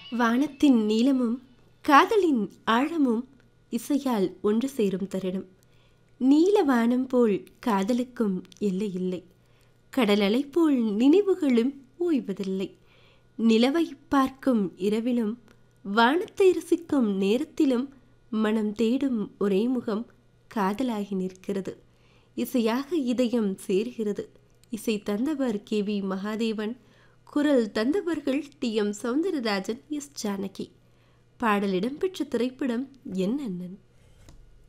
வானத்தின் நீளமும் காதலின் ஆழமும் இசையால் ஒன்று சேரும் தருணம் நீல வானம் போல் காதலுக்கும் எல்லை இல்லை கடல் அலை போல் நினைவுகளும் ஓய்வதில்லை நிலவை பார்க்கும் இரவிலும் வானத்தை ரசிக்கும் நேரத்திலும் மனம் தேடும் ஒரே முகம் காதலாகி நிற்கிறது இசையாக இதயம் சேர்கிறது இசை தந்தவர் கே வி மகாதேவன் குரல் தந்தவர்கள் டி எம் சௌந்தரராஜன் எஸ் ஜானகி பாடல் இடம்பெற்ற திரைப்படம் என் அண்ணன்